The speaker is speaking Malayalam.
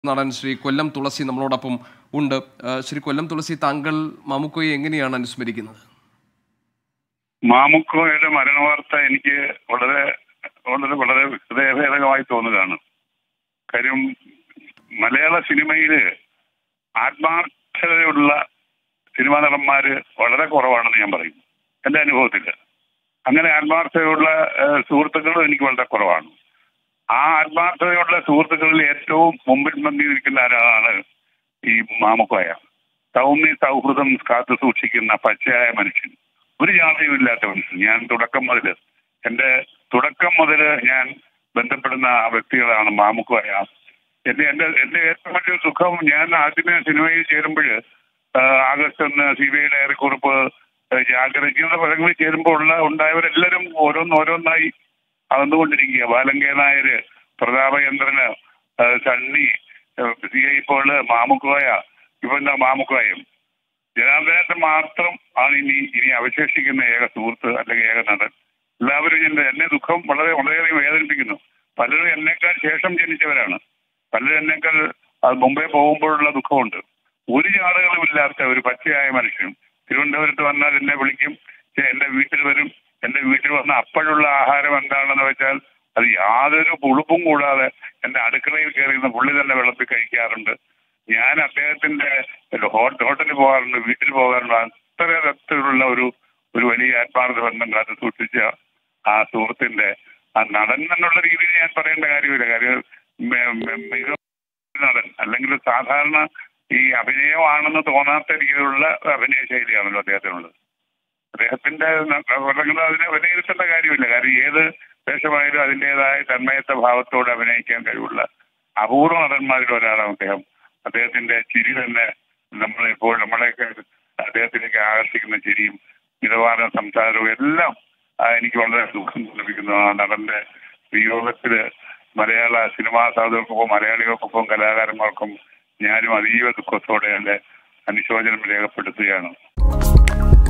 നടൻ ശ്രീ കൊല്ലം തുളസി നമ്മളോടൊപ്പം ഉണ്ട് ആ, ശ്രീ കൊല്ലം തുളസി താങ്കൾ മാമുക്കോയെ എങ്ങനെയാണ് അനുസ്മരിക്കുന്നത് മാമുക്കോയുടെ മരണവാർത്ത എനിക്ക് വളരെ വളരെ വളരെ ഹൃദയഭേദകമായി തോന്നുകയാണ് കാര്യം മലയാള സിനിമയില് ആത്മാർത്ഥതയുള്ള സിനിമാ നടന്മാര് വളരെ കുറവാണെന്ന് ഞാൻ പറയും എന്റെ അനുഭവത്തിൽ അങ്ങനെ ആത്മാർത്ഥതയുള്ള ഏഹ്, സുഹൃത്തുക്കളും എനിക്ക് വളരെ കുറവാണ് ആ ആത്മാർത്ഥതയുള്ള സുഹൃത്തുക്കളിൽ ഏറ്റവും മുമ്പിൽ പന്തി നിൽക്കുന്ന ഒരാളാണ് ഈ മാമുക്കോയ സൗമ്യ സൗഹൃദം കാത്തു സൂക്ഷിക്കുന്ന പച്ചയായ മനുഷ്യൻ ഒരു ജാതിയും ഇല്ലാത്ത മനുഷ്യൻ ഞാൻ തുടക്കം മുതൽ എന്റെ തുടക്കം മുതൽ ഞാൻ ബന്ധപ്പെടുന്ന ആ വ്യക്തികളാണ് മാമുക്കോയ എന്റെ എന്റെ എന്റെ ഏറ്റവും വലിയ സുഖം ഞാൻ ആദ്യമേ സിനിമയിൽ ചേരുമ്പോൾ ആഗസ്റ്റ് ഒന്ന് സി ബി ഐ ഡയറി കുറിപ്പ് ജാഗ്രത ഇങ്ങനെയുള്ള പദങ്ങളിൽ ചേരുമ്പോൾ ഉള്ള ഉണ്ടായവരെല്ലാവരും ഓരോന്ന് ഓരോന്നായി അകന്നുകൊണ്ടിരിക്കുക ബാലങ്കേ നായര് പ്രതാപചന്ദ്രന് ആ, Sunny C I Paul Mamukkoya ഇപ്പൊ എന്താ മാമുക്കോയും ജനാർദ്ദനത്തെ മാത്രം ആണ് ഇനി ഇനി അവശേഷിക്കുന്ന ഏക സുഹൃത്ത് അല്ലെങ്കിൽ ഏക നടൻ എല്ലാവരും എന്റെ എന്നെ ദുഃഖം വളരെ വളരെയധികം വേദനിപ്പിക്കുന്നു പലരും എന്നേക്കാൾ ശേഷം ജനിച്ചവരാണ് പലരും എന്നേക്കാൾ അത് മുമ്പേ പോകുമ്പോഴുള്ള ദുഃഖമുണ്ട് ഒരു ജാടകളും ഇല്ലാത്ത ഒരു പച്ചയായ മനുഷ്യനും തിരുവനന്തപുരത്ത് വന്നാൽ എന്നെ വിളിക്കും "ഛെ, എന്റെ വീട്ടിൽ വരും എന്റെ വീട്ടിൽ വന്ന അപ്പോഴുള്ള ആഹാരം എന്താണെന്ന് വെച്ചാൽ അത് യാതൊരു പുളുപ്പും കൂടാതെ എന്റെ അടുക്കളയിൽ കയറിയുന്ന പുള്ളി തന്നെ വിളമ്പി കഴിക്കാറുണ്ട് ഞാൻ അദ്ദേഹത്തിന്റെ ഹോ- ഹോട്ടലിൽ പോകാറുണ്ട് വീട്ടിൽ പോകാറുണ്ട് അത്ര തരത്തിലുള്ള ഒരു ഒരു വലിയ ആത്മാർത്ഥ ബന്ധം കാത്തു സൂക്ഷിച്ച ആ സുഹൃത്തിന്റെ ആ നടൻ എന്നുള്ള രീതിയിൽ ഞാൻ പറയേണ്ട കാര്യമില്ല കാര്യം മെ- മെ- മികച്ച നടൻ അല്ലെങ്കിൽ സാധാരണ ഈ അഭിനയമാണെന്ന് തോന്നാത്ത രീതിയിലുള്ള അഭിനയ ശൈലിയാണല്ലോ അദ്ദേഹത്തിനുള്ളത് അദ്ദേഹത്തിന്റെ അല്ലെങ്കിൽ അതിനെ വിലയിരുത്തേണ്ട കാര്യമില്ല കാര്യം ഏത് വേഷമായാലും അതിൻ്റെതായ തന്മയത്വ ഭാവത്തോടെ അഭിനയിക്കാൻ കഴിവുള്ള അപൂർവ നടന്മാരിൽ ഒരാളാണ് അദ്ദേഹം അദ്ദേഹത്തിന്റെ ചിരി തന്നെ നമ്മളിപ്പോൾ നമ്മളെയൊക്കെ അദ്ദേഹത്തിലേക്ക് ആകർഷിക്കുന്ന ചിരിയും മിതവാന സംസാരവും എല്ലാം ആ, എനിക്ക് വളരെ ദുഃഖം തോന്നിപ്പിക്കുന്നു ആ നടന്റെ വിയോഗത്തില് മലയാള സിനിമാ സാധുക്കൾക്കൊപ്പം മലയാളികൾക്കൊപ്പം കലാകാരന്മാർക്കും ഞാനും അതീവ ദുഃഖത്തോടെ എന്റെ അനുശോചനം രേഖപ്പെടുത്തുകയാണ്